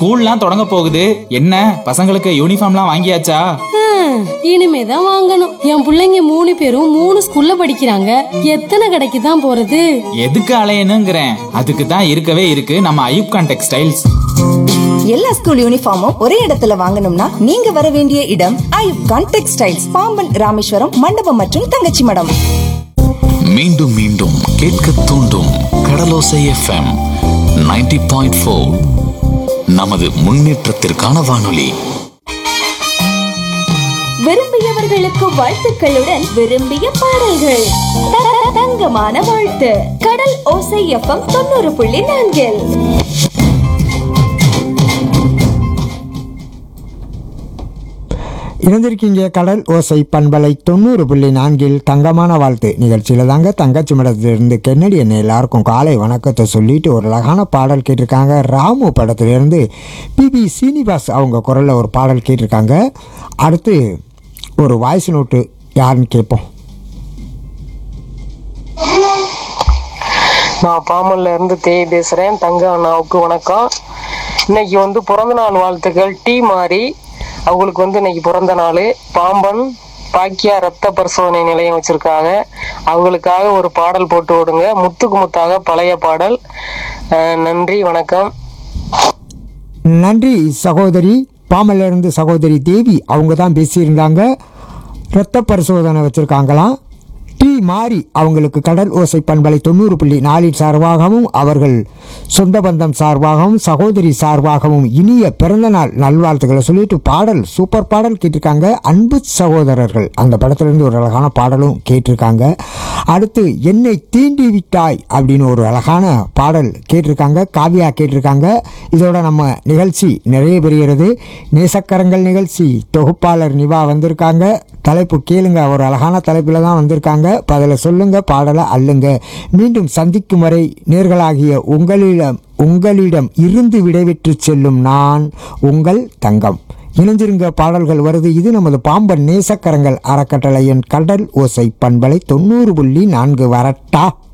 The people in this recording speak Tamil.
ஸ்கூல்லாம் தொடங்க போகுது என்ன பசங்களுக்கு யூனிஃபார்ம்லாம் வாங்கியாச்சா ஹம், இனிமேதான் வாங்கணும் என் புள்ளைங்க மூணு பேரும் மூணு ஸ்கூல்ல படிக்கிறாங்க எத்தனை கடைக்கு தான் போறது எதுக்கு அலையணுங்கிறேன் அதுக்கு தான் இருக்கவே இருக்கு நம்ம ஐயூப்கான் டெக்ஸ்டைல்ஸ் எல்லா ஸ்கூல் யூனிஃபார்மும் ஒரே இடத்துல வாங்கணும்னா நீங்க வர வேண்டிய இடம் ஐயூப் கான் டெக்ஸ்டைல்ஸ் பாம்பன் ராமேஸ்வரம் மண்டபம் மற்றும் தங்கச்சி மடம் மீண்டும் மீண்டும் கேட்க தூண்டும் கடலோசை எஃப்எம் 90.4 பாயிண்ட் நமது முன்னேற்றத்திற்கான வானொலி விரும்பியவர்களுக்கு வாழ்த்துக்களுடன் விரும்பிய பாடல்கள் த- த- தங்கமான வாழ்த்து கடல் ஓசை எஃப்எம் தொண்ணூறு புள்ளி நான்கில் இணைந்திருக்கீங்க கடல் ஓசை பண்பலை தொண்ணூறு புள்ளி நான்கில் தங்கமான வாழ்த்து நிகழ்ச்சியில் தாங்க தங்கச்சி மடத்திலிருந்து கென்னடி என்ன எல்லாருக்கும் காலை வணக்கத்தை சொல்லிட்டு ஒரு அழகான பாடல் கேட்டிருக்காங்க ராமு படத்திலிருந்து பிபி சீனிவாஸ் அவங்க குரலில் ஒரு பாடல் கேட்டிருக்காங்க அடுத்து ஒரு வாய்ஸ் நோட்டு யாருன்னு கேட்போம் நான் பாமல்ல இருந்து தேய் பேசுறேன் தங்க அண்ணாவுக்கு வணக்கம் இன்னைக்கு வந்து பிறந்த நாள் வாழ்த்துக்கள் டீ மாறி அவங்களுக்கு வந்து இன்னைக்கு பிறந்த நாள் பாம்பன் பாக்கியா ரத்த பரிசோதனை நிலையம் வச்சிருக்காங்க அவங்களுக்காக ஒரு பாடல் போட்டு விடுங்க முத்துக்கு முத்தாக பழைய பாடல் அஹ் நன்றி வணக்கம் நன்றி சகோதரி பாமல்ல இருந்து சகோதரி தேவி அவங்க தான் பேசியிருந்தாங்க இரத்த பரிசோதனை வச்சுருக்காங்களாம் டி மாறி அவங்களுக்கு கடல் ஓசை பண்பலை தொண்ணூறு புள்ளி நாலின் சார்பாகவும் அவர்கள் சொந்த பந்தம் சார்பாகவும் சகோதரி சார்பாகவும் இனிய பிறந்தநாள் நல்வாழ்த்துக்களை சொல்லிட்டு பாடல் சூப்பர் பாடல் கேட்டிருக்காங்க அன்பு சகோதரர்கள் அந்த படத்துலேருந்து ஒரு அழகான பாடலும் கேட்டிருக்காங்க அடுத்து என்னை தீண்டி விட்டாய் அப்படின்னு ஒரு அழகான பாடல் கேட்டிருக்காங்க காவியா கேட்டிருக்காங்க இதோட நம்ம நிகழ்ச்சி நிறைய பெறுகிறது நேசக்கரங்கள் நிகழ்ச்சி தொகுப்பாளர் நிவா வந்திருக்காங்க தலைப்பு கேளுங்க ஒரு அழகான தலைப்பில் தான் வந்திருக்காங்க பதில சொல்லுங்க பாடலை அள்ளுங்க மீண்டும் சந்திக்கும் வரை நேர்களாகிய உங்களிடம் உங்களிடம் இருந்து விடைபெற்று செல்லும் நான் உங்கள் தங்கம் இணைஞ்சிருங்க பாடல்கள் வருது இது நமது பாம்பன் நேசக்கரங்கள் அறக்கட்டளையின் கடல் ஓசை பண்பலை தொண்ணூறு புள்ளி நான்கு வரட்டா